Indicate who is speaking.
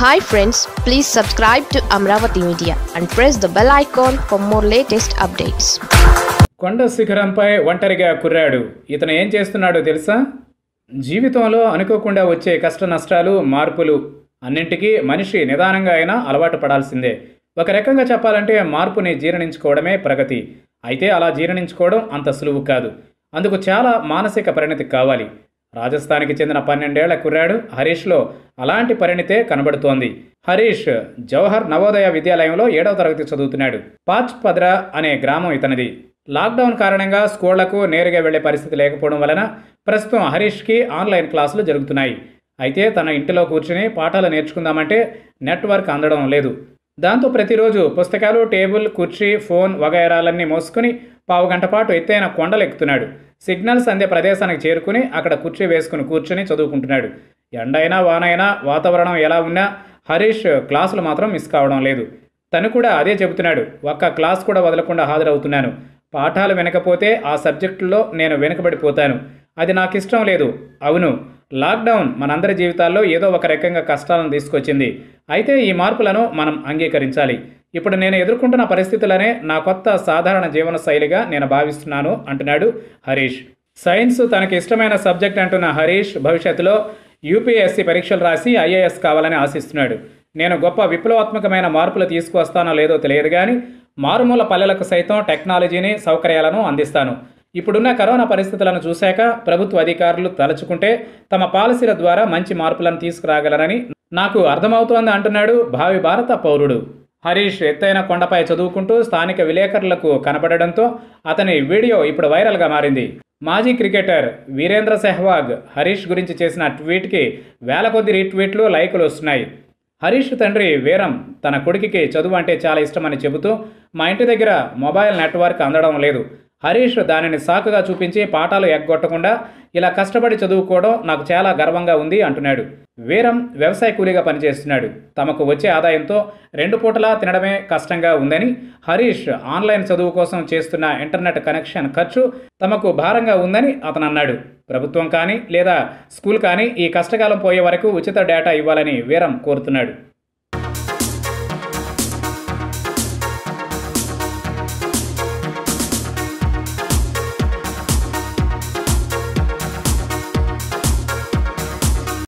Speaker 1: hi friends please subscribe to Amaravati media and press the bell icon for more latest updates
Speaker 2: కొండ శిఖరంపై ఒంటరిగా కుర్రాడు ఇతను ఏం చేస్తున్నాడో తెలుసా జీవితంలో అనుకోకుండా వచ్చే కష్ట నష్టాలు మార్పులు అన్నింటికీ మనిషి నిదానంగా అయినా అలవాటు పడాల్సిందే ఒక రకంగా చెప్పాలంటే మార్పుని జీర్ణించుకోవడమే ప్రగతి అయితే అలా జీర్ణించుకోవడం అంత సులువు కాదు అందుకు చాలా మానసిక పరిణతి కావాలి రాజస్థాన్కి చెందిన పన్నెండేళ్ల కుర్రాడు హరీష్లో అలాంటి పరిణితే కనబడుతోంది హరీష్ జవహర్ నవోదయ విద్యాలయంలో ఏడవ తరగతి చదువుతున్నాడు పాచ్ పద్రా అనే గ్రామం ఇతనిది లాక్డౌన్ కారణంగా స్కూళ్లకు నేరుగా వెళ్లే పరిస్థితి లేకపోవడం వలన ప్రస్తుతం హరీష్కి ఆన్లైన్ క్లాసులు జరుగుతున్నాయి అయితే తన ఇంటిలో కూర్చుని పాఠాలు నేర్చుకుందామంటే నెట్వర్క్ అందడం లేదు దాంతో ప్రతిరోజు పుస్తకాలు టేబుల్ కుర్చీ ఫోన్ వగైరాలన్నీ మోసుకుని పావు గంట పాటు ఎత్తైన కొండలు ఎక్కుతున్నాడు సిగ్నల్స్ అందే ప్రదేశానికి చేరుకుని అక్కడ కుర్చీ వేసుకుని కూర్చుని చదువుకుంటున్నాడు ఎండైనా వానైనా వాతావరణం ఎలా ఉన్నా హరీష్ క్లాసులు మాత్రం మిస్ కావడం లేదు తను కూడా అదే చెబుతున్నాడు ఒక్క క్లాస్ కూడా వదలకుండా హాజరవుతున్నాను పాఠాలు వినకపోతే ఆ సబ్జెక్టులో నేను వెనుకబడిపోతాను అది నాకు ఇష్టం లేదు అవును లాక్డౌన్ మనందరి జీవితాల్లో ఏదో ఒక రకంగా కష్టాలను తీసుకొచ్చింది అయితే ఈ మార్పులను మనం అంగీకరించాలి ఇప్పుడు నేను ఎదుర్కొంటున్న పరిస్థితులనే నా కొత్త సాధారణ జీవన శైలిగా నేను భావిస్తున్నాను అంటున్నాడు హరీష్ సైన్స్ తనకి ఇష్టమైన సబ్జెక్ట్ అంటున్న హరీష్ భవిష్యత్తులో యూపీఎస్సీ పరీక్షలు రాసి ఐఏఎస్ కావాలని ఆశిస్తున్నాడు నేను గొప్ప విప్లవాత్మకమైన మార్పులు తీసుకువస్తానో లేదో తెలియదు కానీ మారుమూల పల్లెలకు సైతం టెక్నాలజీని సౌకర్యాలను అందిస్తాను ఇప్పుడున్న కరోనా పరిస్థితులను చూశాక ప్రభుత్వ అధికారులు తలుచుకుంటే తమ పాలసీల ద్వారా మంచి మార్పులను తీసుకురాగలరని నాకు అర్థమవుతోంది అంటున్నాడు భావి భారత పౌరుడు హరీష్ ఎత్తైన కొండపై చదువుకుంటూ స్థానిక విలేకరులకు కనపడడంతో అతని వీడియో ఇప్పుడు వైరల్గా మారింది మాజీ క్రికెటర్ వీరేంద్ర సెహ్వాగ్ హరీష్ గురించి చేసిన ట్వీట్కి వేల కొద్ది రీట్వీట్లు లైకులు వస్తున్నాయి హరీష్ తండ్రి వీరం తన కొడుకుకి చదువు అంటే చాలా ఇష్టమని చెబుతూ మా ఇంటి దగ్గర మొబైల్ నెట్వర్క్ అందడం లేదు హరీష్ దానిని సాకుగా చూపించి పాఠాలు ఎగ్గొట్టకుండా ఇలా కష్టపడి చదువుకోవడం నాకు చాలా గర్వంగా ఉంది అంటున్నాడు వీరం వ్యవసాయ కూలీగా పనిచేస్తున్నాడు తమకు వచ్చే ఆదాయంతో రెండు పూటలా తినడమే కష్టంగా ఉందని హరీష్ ఆన్లైన్ చదువు కోసం చేస్తున్న ఇంటర్నెట్ కనెక్షన్ ఖర్చు తమకు భారంగా ఉందని అతను అన్నాడు ప్రభుత్వం కానీ లేదా స్కూల్ కానీ ఈ కష్టకాలం పోయే వరకు ఉచిత డేటా ఇవ్వాలని వీరం కోరుతున్నాడు